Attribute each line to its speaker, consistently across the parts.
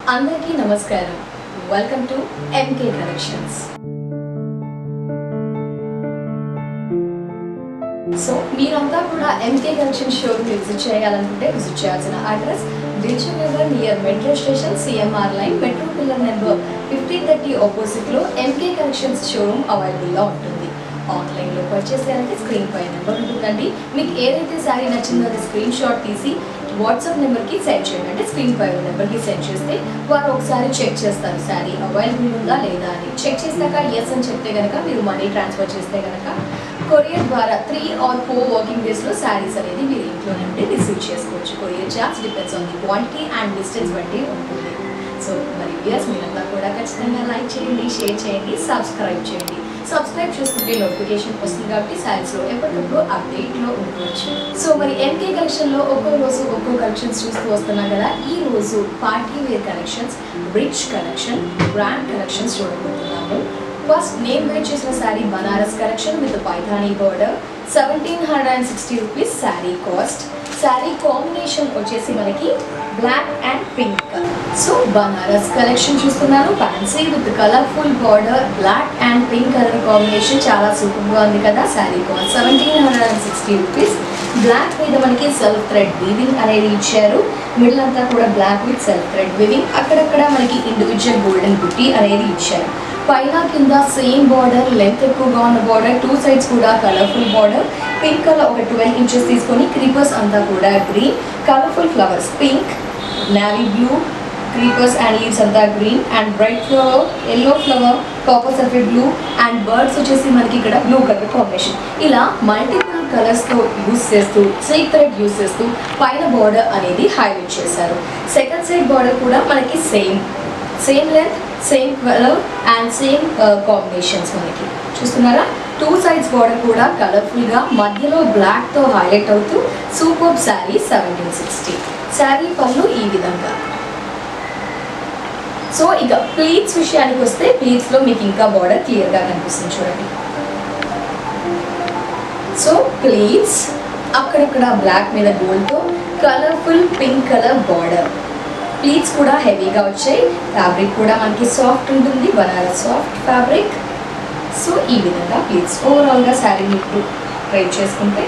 Speaker 1: అందరికీ నమస్కారం welcome to MK collections so మీరంతా కూడా ఎంకే కలెక్షన్ షోరూమ్ విజిట్ చేయాలనుకుంటే విజిట్ చేయాల్సిన address Dilsukhnagar near metro station CMR line metro pillar number fifteen thirty opposite లో MK collections showroom available గా ఉంటుంది ఆన్లైన్ లో పర్చేస్ చేయాలంటే స్క్రీన్ పై నెంబర్ ఉంటుందండి మీకు ఏదైతే శారీ నచ్చిందో అది స్క్రీన్ షాట్ తీసి వాట్సాప్ నెంబర్కి సెండ్ చేయండి అంటే స్క్రీన్ పై నెంబర్కి సెండ్ చేస్తే వారు ఒకసారి చెక్ చేస్తారు శారీ అవైలబుల్ ఉందా లేదా అని చెక్ చేశాక ఎస్ అని చెప్తే కనుక మీరు మనీ ట్రాన్స్ఫర్ చేస్తే కనుక కొరియర్ ద్వారా త్రీ ఆర్ ఫోర్ వర్కింగ్ డేస్లో శారీస్ అనేది మీరు ఇంట్లో నుండి రిసీవ్ చేసుకోవచ్చు courier charge depends on the quantity and distance బట్టి ఉంటుంది సో మరి వ్యూయర్స్ మీరంతా కూడా ఖచ్చితంగా లైక్ చేయండి షేర్ చేయండి సబ్స్క్రైబ్ చేయండి సబ్స్క్రైబ్ చేసుకుంటే నోటిఫికేషన్ వస్తుంది కాబట్టి శారీస్లో ఎప్పటికప్పుడు అప్డేట్లో ఉండవచ్చు సో మరి ఎంకే కలెక్షన్లో ఒక్కో రోజు ఒక్కో కలెక్షన్స్ చూస్తూ వస్తున్నాం కదా ఈ రోజు party wear collections rich collection brand collections చూడబోతున్నాము ఫస్ట్ నేను వేర్ చేసిన sari Banaras collection with Paithani border seventeen hundred and sixty rupees sari cost sari combination వచ్చేసి మనకి black and pink so Banaras collection చూస్తున్నాను fancy with colourful border black and pink colour combination చాలా సూపర్గా ఉంది కదా sari cost seventeen hundred and sixty rupees black మీద మనకి self thread weaving అనేది ఇచ్చారు మిడిల్ అంతా కూడా black with self thread weaving అక్కడక్కడ మనకి ఇండివిజువల్ గోల్డెన్ బుట్టి అనేది ఇచ్చారు పైన కింద సేమ్ బార్డర్ లెంత్ ఎక్కువగా ఉన్న బార్డర్ టూ సైడ్స్ కూడా కలర్ఫుల్ బార్డర్ పింక్ కలర్ ఒక ట్వెల్వ్ ఇంచెస్ తీసుకొని క్రీపర్స్ అంతా కూడా green colourful flowers pink navy blue creepers and leaves అంతా green and bright flower yellow flower copper sulphate blue and birds వచ్చేసి మనకి ఇక్కడ బ్లూ కలర్ కాంబినేషన్ ఇలా మల్టిపుల్ కలర్స్తో యూస్ చేస్తూ సిల్క్ థ్రెడ్ యూస్ చేస్తూ పైన బార్డర్ అనేది హైలైట్ చేశారు సెకండ్ సైడ్ బార్డర్ కూడా మనకి same same length same colour and same combinations మనకి చూస్తున్నారా టూ సైడ్స్ బార్డర్ కూడా కలర్ఫుల్గా మధ్యలో బ్లాక్తో హైలైట్ అవుతూ super sari seventeen sixty sari పళ్ళు ఈ విధంగా సో ఇక ప్లీట్స్ విషయానికి వస్తే ప్లీట్స్లో మీకు ఇంకా బార్డర్ క్లియర్గా కనిపిస్తుంది చూడండి సో ప్లీట్స్ అక్కడక్కడ బ్లాక్ మీద గోల్డ్తో colourful pink colour border pleats కూడా హెవీగా వచ్చాయి ఫ్యాబ్రిక్ కూడా మనకి సాఫ్ట్ ఉంటుంది బనారస్ సాఫ్ట్ ఫ్యాబ్రిక్ సో ఈ విధంగా ప్లీట్స్ ఓవరాల్గా శారీ మీకు ట్రై చేసుకుంటే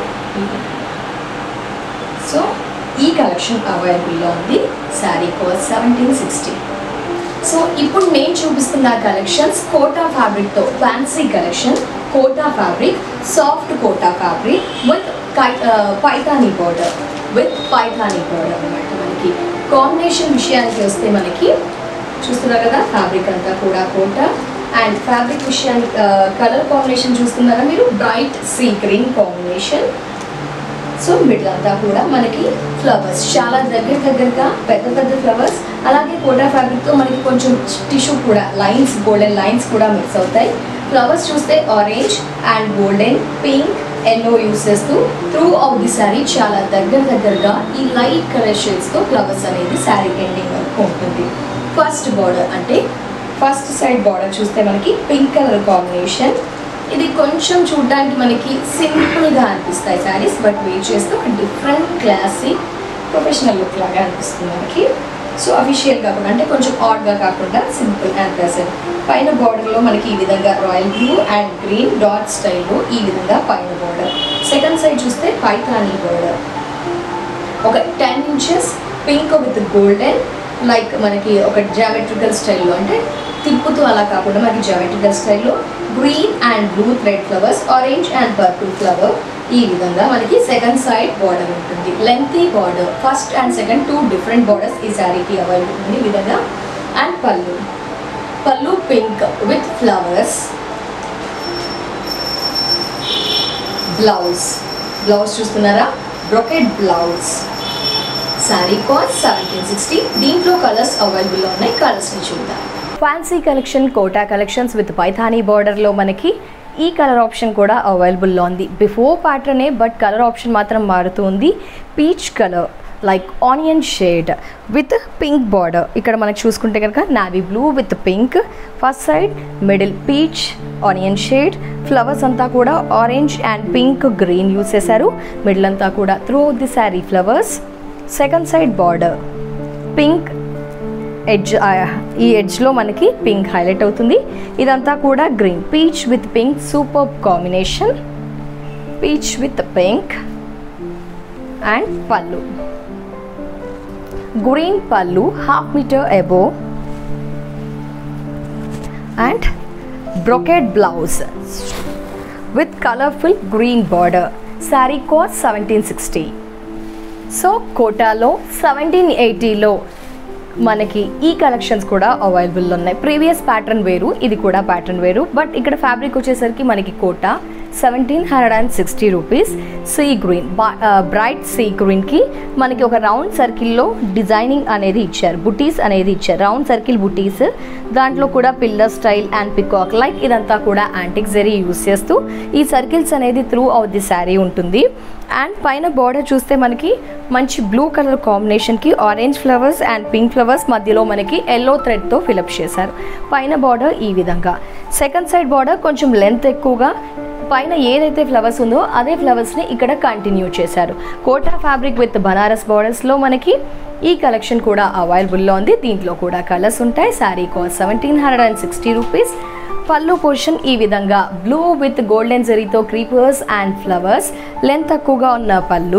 Speaker 1: సో ఈ కలెక్షన్ అవైలబుల్లో ఉంది sari cost seventeen sixty so ఇప్పుడు నేను చూపిస్తున్న కలెక్షన్స్ కోటా ఫ్యాబ్రిక్తో fancy collection Kota fabric soft Kota fabric with Paithani border with Paithani border అనమాట మనకి కాంబినేషన్ విషయానికి వస్తే మనకి చూస్తున్నారు కదా ఫ్యాబ్రిక్ అంతా కూడా కోటా అండ్ ఫ్యాబ్రిక్ విషయానికి కలర్ కాంబినేషన్ చూస్తున్నారా మీరు bright sea green combination so middle అంతా కూడా మనకి ఫ్లవర్స్ చాలా దగ్గర దగ్గరగా పెద్ద పెద్ద ఫ్లవర్స్ అలాగే కోటా ఫ్యాబ్రిక్తో మనకి కొంచెం టిష్యూ కూడా లైన్స్ గోల్డెన్ లైన్స్ కూడా మిక్స్ అవుతాయి ఫ్లవర్స్ చూస్తే orange and golden pink yellow use చేస్తూ త్రూ ఆఫ్ ది శారీ చాలా దగ్గర దగ్గరగా ఈ లైట్ కలర్ షేడ్స్తో ఫ్లవర్స్ అనేది శారీ ఎండింగ్ వరకు ఉంటుంది ఫస్ట్ బార్డర్ అంటే ఫస్ట్ సైడ్ బార్డర్ చూస్తే మనకి పింక్ కలర్ కాంబినేషన్ ఇది కొంచెం చూడడానికి మనకి సింపుల్గా అనిపిస్తాయి శారీస్ బట్ వేర్ చేస్తే ఒక డిఫరెంట్ క్లాసిక్ ప్రొఫెషనల్ లుక్ లాగా అనిపిస్తుంది మనకి సో అఫీషియల్ కాకుండా అంటే కొంచెం ఆడ్గా కాకుండా సింపుల్ అండ్ ప్రెసెంట్ పైన బార్డర్లో మనకి ఈ విధంగా royal blue and green dot స్టైల్లో ఈ విధంగా పైన బార్డర్ సెకండ్ సైడ్ చూస్తే పైథానీ బార్డర్ ఒక ten inches pink with golden like మనకి ఒక జామెట్రికల్ స్టైల్లో అంటే తిప్పుతూ అలా కాకుండా మనకి జామెట్రికల్ స్టైల్లో green and blue thread flowers orange and purple flower ఈ విధంగా మనకి సెకండ్ సైడ్ బార్డర్ ఉంటుంది lengthy border first and second two different borders ఈ శారీకి అవైలబుల్ ఉంది ఈ విధంగా అండ్ పళ్ళు పళ్ళు pink with flowers blouse blouse చూస్తున్నారా brocade blouse sari cost seventeen sixty దీంట్లో కలర్స్ అవైలబుల్లో ఉన్నాయి కలర్స్ని చూద్దాం fancy collection Kota collections with Paithani బార్డర్లో మనకి ఈ కలర్ ఆప్షన్ కూడా అవైలబుల్లో ఉంది బిఫోర్ ప్యాటర్నే బట్ కలర్ ఆప్షన్ మాత్రం మారుతుంది peach colour like onion shade with pink border ఇక్కడ మనకు చూసుకుంటే కనుక navy blue with pink first side middle peach onion shade flowers అంతా కూడా orange and pink green use చేశారు మిడిల్ అంతా కూడా through the sari flowers second side border pink edge ఈ ఎడ్జ్లో మనకి పింక్ హైలైట్ అవుతుంది ఇదంతా కూడా green peach with pink super combination peach with pink and pallu green పళ్ళు half metre above and brocade blouse with colourful green border sari cost seventeen sixty so కోటాలో seventeen ఎయిటీలో మనకి ఈ కలెక్షన్స్ కూడా అవైలబుల్ ఉన్నాయి ప్రీవియస్ ప్యాటర్న్ వేరు ఇది కూడా ప్యాటర్న్ వేరు బట్ ఇక్కడ ఫ్యాబ్రిక్ వచ్చేసరికి మనకి Kota seventeen hundred and sixty rupees sea green bright sea గ్రీన్కి మనకి ఒక రౌండ్ సర్కిల్లో డిజైనింగ్ అనేది ఇచ్చారు బుటీస్ అనేది ఇచ్చారు రౌండ్ సర్కిల్ బుటీస్ దాంట్లో కూడా pillar style and peacock like ఇదంతా కూడా యాంటిక్ జరీ యూస్ చేస్తూ ఈ సర్కిల్స్ అనేది త్రూ అవుట్ ది శారీ ఉంటుంది అండ్ పైన బార్డర్ చూస్తే మనకి మంచి బ్లూ కలర్ కాంబినేషన్కి orange flowers and pink flowers మధ్యలో మనకి ఎల్లో థ్రెడ్తో ఫిలప్ చేశారు పైన బార్డర్ ఈ విధంగా సెకండ్ సైడ్ బార్డర్ కొంచెం లెంత్ ఎక్కువగా పైన ఏదైతే ఫ్లవర్స్ ఉందో అదే ఫ్లవర్స్ని ఇక్కడ కంటిన్యూ చేశారు కోటా ఫ్యాబ్రిక్ విత్ బనారస్ బార్డర్స్లో మనకి ఈ కలెక్షన్ కూడా అవైలబుల్లో ఉంది దీంట్లో కూడా కలర్స్ ఉంటాయి sari cost seventeen hundred and sixty rupees pallu portion ఈ విధంగా బ్లూ విత్ గోల్డెన్ జరీతో క్రీపర్స్ అండ్ ఫ్లవర్స్ లెంత్ తక్కువగా ఉన్న పళ్ళు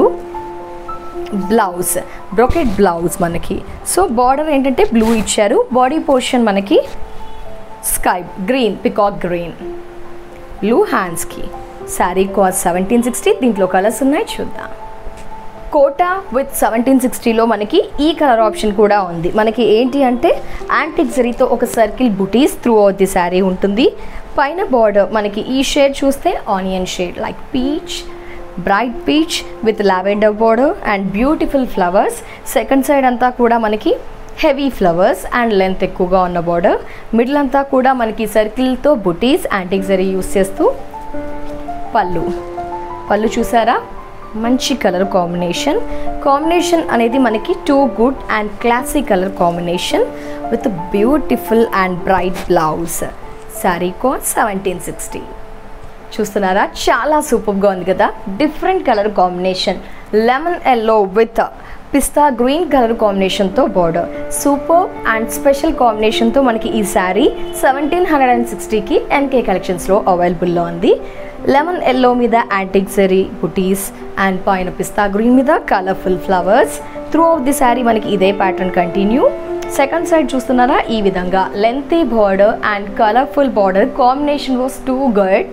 Speaker 1: బ్లౌజ్ బ్రొకెట్ బ్లౌజ్ మనకి సో బార్డర్ ఏంటంటే బ్లూ ఇచ్చారు బాడీ పోర్షన్ మనకి sky green peacock green blue హ్యాండ్స్కి శారీ కాస్ట్ సెవెంటీన్ సిక్స్టీ దీంట్లో కలర్స్ ఉన్నాయి చూద్దాం కోటా విత్ సెవెంటీన్ సిక్స్టీలో మనకి ఈ కలర్ ఆప్షన్ కూడా ఉంది మనకి ఏంటి అంటే యాంటిక్ జరీతో ఒక సర్కిల్ బుటీస్ త్రూ అవుట్ ది శారీ ఉంటుంది పైన బార్డర్ మనకి ఈ షేడ్ చూస్తే onion shade like peach bright peach with lavender border and beautiful flowers second side అంతా కూడా మనకి హెవీ ఫ్లవర్స్ అండ్ లెంత్ ఎక్కువగా ఉన్న బార్డర్ మిడిల్ అంతా కూడా మనకి సర్కిల్తో బుటీస్ యాంటిక్ జరీ యూస్ చేస్తూ పళ్ళు పళ్ళు చూసారా మంచి కలర్ కాంబినేషన్ కాంబినేషన్ అనేది మనకి too good and classic colour combination with beautiful and bright blouse sari cost seventeen sixty చూస్తున్నారా చాలా సూపర్గా ఉంది కదా different colour combination lemon yellow with pista green colour కాంబినేషన్తో బార్డర్ సూపర్ అండ్ స్పెషల్ కాంబినేషన్తో మనకి ఈ శారీ సెవెంటీన్ హండ్రెడ్ అండ్ సిక్స్టీకి ఎన్కే కలెక్షన్స్లో అవైలబుల్లో ఉంది లెమన్ ఎల్లో మీద యాంటిక్ జరీ బుటీస్ అండ్ పైన పిస్తా గ్రీన్ మీద colourful flowers throughout the sari మనకి ఇదే ప్యాటర్న్ కంటిన్యూ సెకండ్ సైడ్ చూస్తున్నారా ఈ విధంగా lengthy border and colourful border combination was too good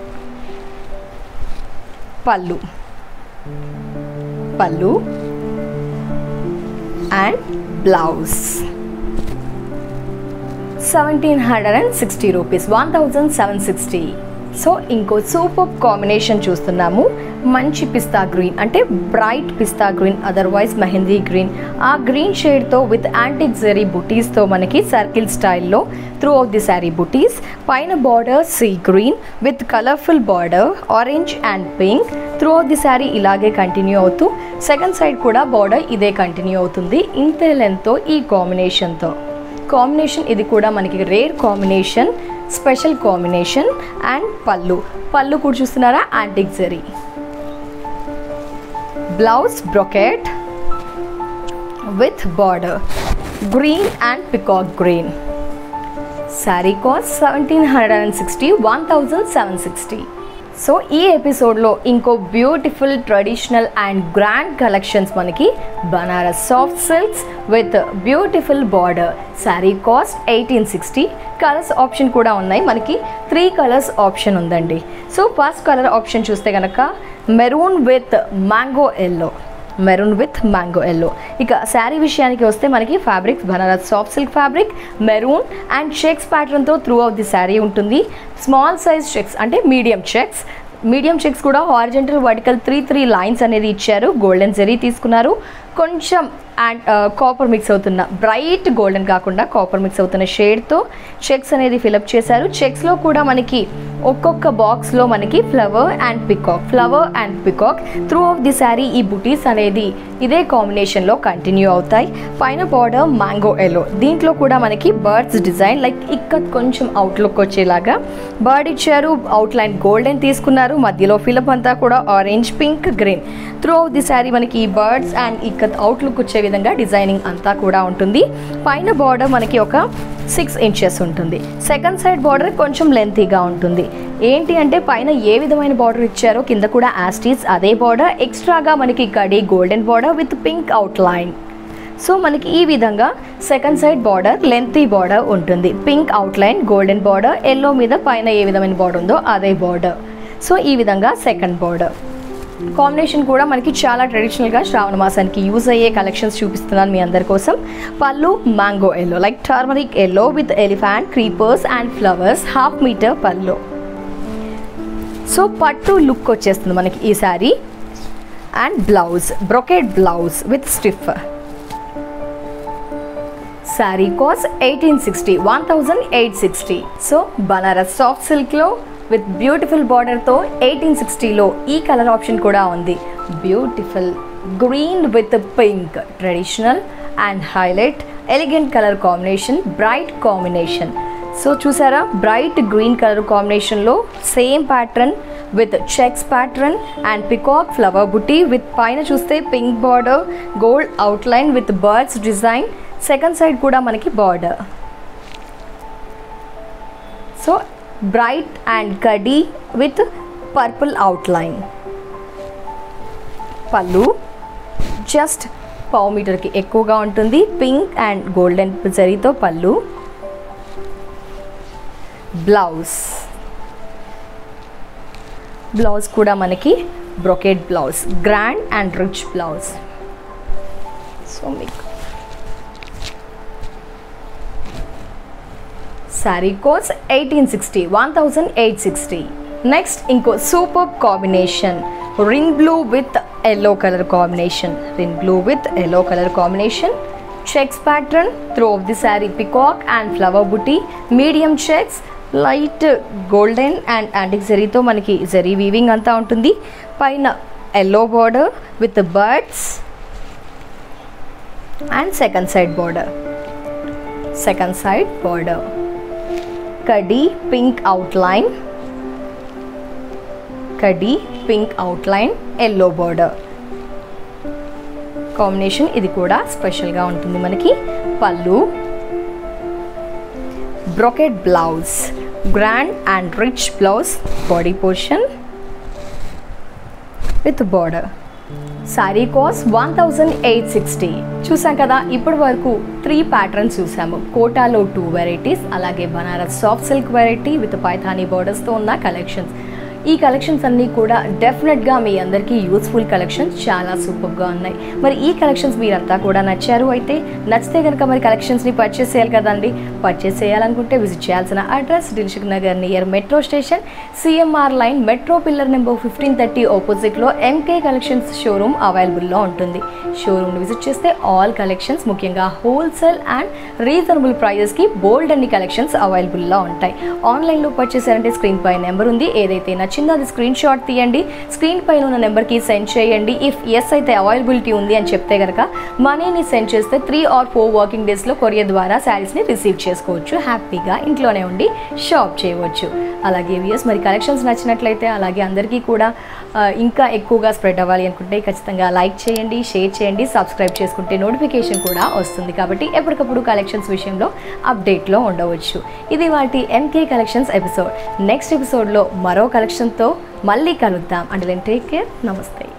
Speaker 1: pallu pallu and blouse seventeen hundred and sixty rupees one thousand seven sixty so ఇంకో super combination చూస్తున్నాము మంచి pista green అంటే bright pista green otherwise mehendi green ఆ green షేడ్తో with antique zari బుటీస్తో మనకి circle స్టైల్లో throughout the sari butis పైన border sea green with colourful border orange and pink throughout the sari ఇలాగే కంటిన్యూ అవుతూ సెకండ్ సైడ్ కూడా బార్డర్ ఇదే కంటిన్యూ అవుతుంది ఇంతే లెంత్తో ఈ కాంబినేషన్తో కాంబినేషన్ ఇది కూడా మనకి rare combination special combination and పళ్ళు పళ్ళు కూడా చూస్తున్నారా antique zari blouse brocade with border green and peacock green sari cost seventeen hundred and sixty one thousand seven sixty so ఈ ఎపిసోడ్లో ఇంకో beautiful traditional and grand collections మనకి Banaras soft silks with beautiful border sari cost eighteen sixty colours option కూడా ఉన్నాయి మనకి three colours option ఉందండి so first colour option చూస్తే కనుక maroon with mango yellow maroon with mango yellow ఇక శారీ విషయానికి వస్తే మనకి fabrics Banaras soft silk fabric maroon and checks ప్యాటర్న్తో త్రూ అవుట్ ది శారీ ఉంటుంది స్మాల్ సైజ్ చెక్స్ అంటే మీడియం చెక్స్ మీడియం చెక్స్ కూడా horizontal vertical three three lines అనేది ఇచ్చారు గోల్డెన్ జరీ తీసుకున్నారు కొంచెం అండ్ కాపర్ మిక్స్ అవుతున్న బ్రైట్ గోల్డెన్ కాకుండా కాపర్ మిక్స్ అవుతున్న షేడ్తో చెక్స్ అనేది ఫిలప్ చేశారు చెక్స్లో కూడా మనకి ఒక్కొక్క బాక్స్లో మనకి flower and peacock flower and peacock through of the sari ఈ బుటీస్ అనేది ఇదే కాంబినేషన్లో కంటిన్యూ అవుతాయి పైన బార్డర్ మ్యాంగో ఎల్లో దీంట్లో కూడా మనకి బర్డ్స్ డిజైన్ లైక్ ఇక్కడ కొంచెం అవుట్లుక్ వచ్చేలాగా బర్డ్ ఇచ్చారు అవుట్లైన్ గోల్డెన్ తీసుకున్నారు మధ్యలో ఫిలప్ అంతా కూడా orange pink green through of the sari మనకి ఈ బర్డ్స్ అండ్ ఇక్కడ అవుట్లుక్ వచ్చే విధంగా డిజైనింగ్ అంతా కూడా ఉంటుంది పైన బార్డర్ మనకి ఒక సిక్స్ ఇంచెస్ ఉంటుంది సెకండ్ సైడ్ బార్డర్ కొంచెం లెంతీగా ఉంటుంది ఏంటి అంటే పైన ఏ విధమైన బార్డర్ ఇచ్చారో కింద కూడా యాస్టీస్ అదే బార్డర్ ఎక్స్ట్రాగా మనకి కడి golden border with pink outline so మనకి ఈ విధంగా second side border lengthy border ఉంటుంది pink outline golden border yellow మీద పైన ఏ విధమైన బార్డర్ ఉందో అదే బార్డర్ సో ఈ విధంగా సెకండ్ బార్డర్ కాంబినేషన్ కూడా మనకి చాలా ట్రెడిషనల్గా శ్రావణ మాసానికి యూజ్ అయ్యే కలెక్షన్స్ చూపిస్తున్నాను మీ అందరి కోసం pallu mango yellow like turmeric yellow with elephant creepers and flowers half metre pallu so పట్టు లుక్ వచ్చేస్తుంది మనకి ఈ sari and blouse brocade blouse with stiff sari cost eighteen sixty one thousand eight sixty so Banaras soft సిల్క్లో with beautiful బార్డర్తో eighteen సిక్స్టీలో ఈ colour option కూడా ఉంది beautiful green with pink traditional and highlight elegant colour combination bright combination so చూసారా bright green colour కాంబినేషన్లో same pattern with checks pattern and peacock flower buti with పైన చూస్తే pink border gold outline with birds design second side కూడా మనకి border so bright and కడీ with purple outline pallu just పావు మీటర్కి ఎక్కువగా ఉంటుంది పింక్ అండ్ గోల్డెన్ జరీతో పళ్ళు బ్లౌజ్ బ్లౌజ్ కూడా మనకి brocade blouse grand and rich blouse so మీకు sari cost eighteen sixty one thousand eight sixty next ఇంకో super combination Rin blue with yellow colour combination Rin blue with yellow colour combination checks pattern through of the sari peacock and flower buti medium checks light golden and antique జరీతో మనకి zari weaving అంతా ఉంటుంది పైన yellow border with birds and second side border second side border కడి pink outline కడి pink outline yellow border combination ఇది కూడా స్పెషల్గా ఉంటుంది మనకి pallu brocade blouse grand and rich blouse body portion with border sari cost one thousand eight sixty చూసాం కదా ఇప్పటి వరకు త్రీ ప్యాటర్న్స్ చూసాము కోటాలో టూ వెరైటీస్ అలాగే Banaras soft silk variety with Paithani బార్డర్స్తో ఉన్న కలెక్షన్స్ ఈ కలెక్షన్స్ అన్నీ కూడా డెఫినెట్గా మీ అందరికీ యూస్ఫుల్ కలెక్షన్స్ చాలా సూపర్గా ఉన్నాయి మరి ఈ కలెక్షన్స్ మీరంతా కూడా నచ్చారు అయితే నచ్చితే కనుక మరి కలెక్షన్స్ని పర్చేస్ చేయాలి కదండి పర్చేస్ చేయాలనుకుంటే విజిట్ చేయాల్సిన address Dilsukh Nagar near metro station CMR line metro pillar number fifteen thirty ఆపోజిట్లో ఎంకే కలెక్షన్స్ షోరూమ్ అవైలబుల్లో ఉంటుంది షోరూమ్ని విజిట్ చేస్తే ఆల్ కలెక్షన్స్ ముఖ్యంగా హోల్సేల్ అండ్ రీజనబుల్ ప్రైజెస్కి బోల్డ్ అన్ని కలెక్షన్స్ అవైలబుల్లో ఉంటాయి ఆన్లైన్లో పర్చేస్ చేయాలంటే స్క్రీన్ పై నెంబర్ ఉంది ఏదైతే నచ్చిందో అది స్క్రీన్ షాట్ తీయండి స్క్రీన్ పైన ఉన్న నెంబర్కి సెండ్ చేయండి ఇఫ్ ఎస్ అయితే అవైలబిలిటీ ఉంది అని చెప్తే కనుక మనీని సెండ్ చేస్తే త్రీ ఆర్ ఫోర్ వర్కింగ్ డేస్లో కొరియర్ ద్వారా శారీస్ని రిసీవ్ చేసుకోవచ్చు హ్యాపీగా ఇంట్లోనే ఉండి షాప్ చేయవచ్చు అలాగే వియర్స్ మరి కలెక్షన్స్ నచ్చినట్లయితే అలాగే అందరికీ కూడా ఆ, ఇంకా ఎక్కువగా స్ప్రెడ్ అవ్వాలి అనుకుంటే ఖచ్చితంగా లైక్ చేయండి షేర్ చేయండి సబ్స్క్రైబ్ చేసుకుంటే నోటిఫికేషన్ కూడా వస్తుంది కాబట్టి ఎప్పటికప్పుడు కలెక్షన్స్ విషయంలో అప్డేట్లో ఉండవచ్చు ఇది వాటి ఎంకే కలెక్షన్స్ ఎపిసోడ్ నెక్స్ట్ ఎపిసోడ్లో మరో కలెక్షన్తో మళ్ళీ కలుద్దాం అంటే టేక్ కేర్ నమస్తే